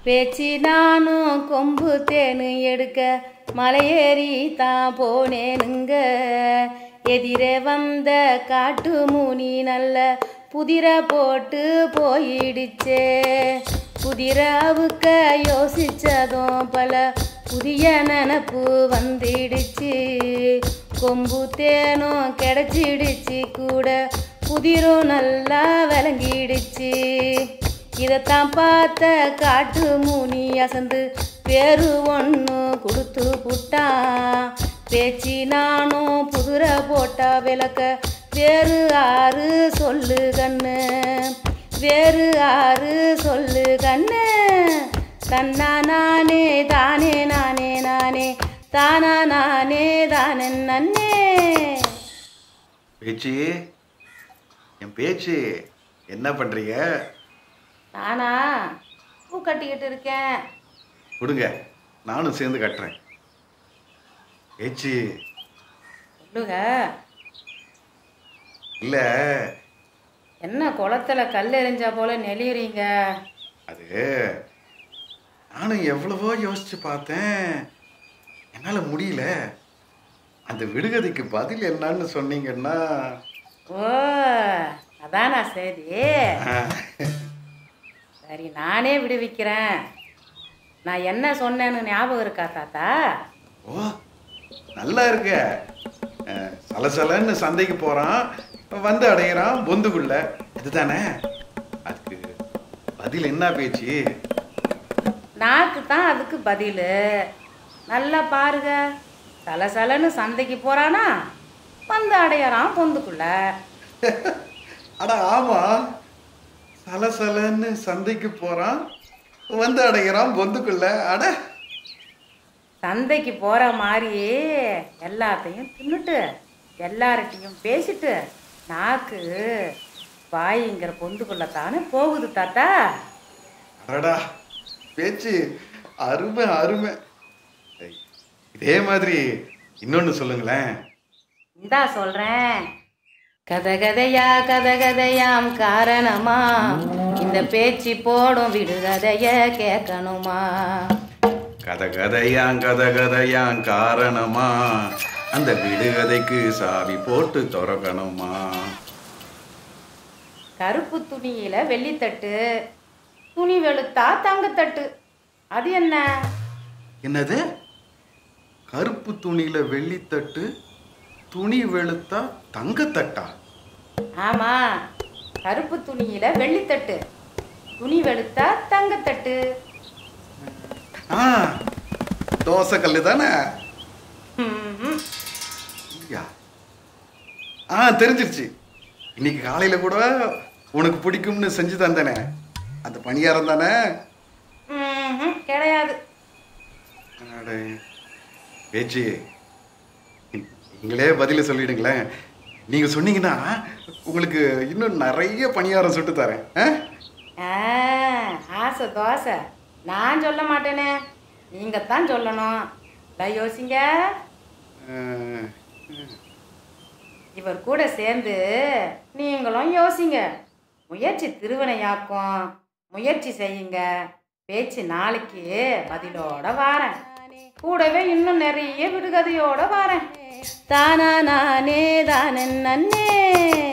பேச்சு நானும் கொம்பு தேனு எடுக்க மலையேறி தான் போனேனுங்க எதிரே வந்த காட்டு மூனி நல்ல புதிர போட்டு போயிடுச்சே புதிர அவுக்க யோசிச்சதும் பல புதிய நினப்பு வந்துடுச்சு கொம்பு தேனும் கிடைச்சிடுச்சு கூட புதிரும் நல்லா விளங்கிடுச்சு இதைத்தான் பார்த்த காட்டு மூனி அசந்து பேரு ஒன்று கொடுத்து புட்டான் பேச்சு நானும் புதுர போட்டா விளக்க வேறு ஆறு சொல்லு கண்ணு வேறு ஆறு சொல்லு கண்ணு தன்னா நானே தானே நானே நானே தானா நானே தானே நன்னே பேச்சு என் பேச்சு என்ன பண்றீங்க நானா பூ கட்டிக்கிட்டு இருக்கேன் கொடுங்க நானும் சேர்ந்து கட்டுறேன் பேச்சு சொல்லுங்க இல்ல என்ன குளத்துல கல் எறிஞ்சா போல நெளியுறீங்க அது நானும் எவ்வளவோ யோசிச்சு பார்த்தேன் என்னால முடியல அந்த விடுகதைக்கு பதில் என்னன்னு சொன்னீங்கன்னா ஓ அதானா சரி சரி நானே விடுவிக்கிறேன் நான் என்ன சொன்னேன்னு ஞாபகம் இருக்கா தாத்தா ஓ நல்லா இருக்க அஹ், சலசலன்னு சந்தைக்கு போறான் வந்து அடையிறான் பொந்துக்குள்ள அதுதானே அதுக்கு பதில் என்ன பேச்சு நாக்கு தான் அதுக்கு பதில் நல்லா பாருங்க சலசலன்னு சந்தைக்கு போறானா வந்து அடையறான் பொந்துக்குள்ள அட ஆமா சலசலன்னு சந்தைக்கு போறான் வந்து அடையிறான் பொந்துக்குள்ள அட சந்தைக்கு போற மாதிரி எல்லாத்தையும் தின்னுட்டு எல்லார்கிட்டையும் பேசிட்டு நாக்கு வாய்ங்கிற பொந்துக்குள்ள தானே போகுது தாத்தா அடடா பேச்சு அருமை அருமை ஏய், இதே மாதிரி இன்னொன்னு சொல்லுங்களேன் இந்தா சொல்றேன் கதை கதையா கதை கதையாம் காரணமா இந்த பேச்சு போடும் விடுகதைய கேட்கணுமா கதை கதையாங் கதை கதையாங் காரணமா அந்த விடுகதைக்கு சாவி போட்டு திறக்கணுமா கருப்பு துணியில வெள்ளித்தட்டு துணி வெளுத்தா தங்கத்தட்டு அது என்ன என்னது கருப்பு துணியில வெள்ளித்தட்டு துணி வெளுத்தா தங்கத்தட்டா ஆமா கருப்பு துணியில வெள்ளித்தட்டு துணி வெளுத்தா தங்கத்தட்டு ஆ தோசை கல்லு தானே ம்ஹும். ஐயா. ஆ தெரிஞ்சிருச்சு இன்னைக்கு காலையில கூட உனக்கு பிடிக்கும்னு செஞ்சு தந்தனே அந்த பணியாரம் தானே ம்ஹும். கிடையாது அடே, பேச்சு நீங்களே பதில சொல்லிடுங்களேன் நீங்க சொன்னீங்கன்னா உங்களுக்கு இன்னும் நிறைய பணியாரம் சுட்டு தரேன் ஆ? ஆ, ஆசை தோசை நான் சொல்ல மாட்டேனே நீங்க தான் சொல்லணும் இந்தா யோசிங்க ஆ, இவர் கூட சேர்ந்து நீங்களும் யோசிங்க முயற்சி திருவினையாக்கும் முயற்சி செய்யுங்க பேச்சு நாளைக்கு பதிலோட வாரேன் கூடவே இன்னும் நிறைய விடுகதையோட வாரேன் தானா நானே தானே நன்னே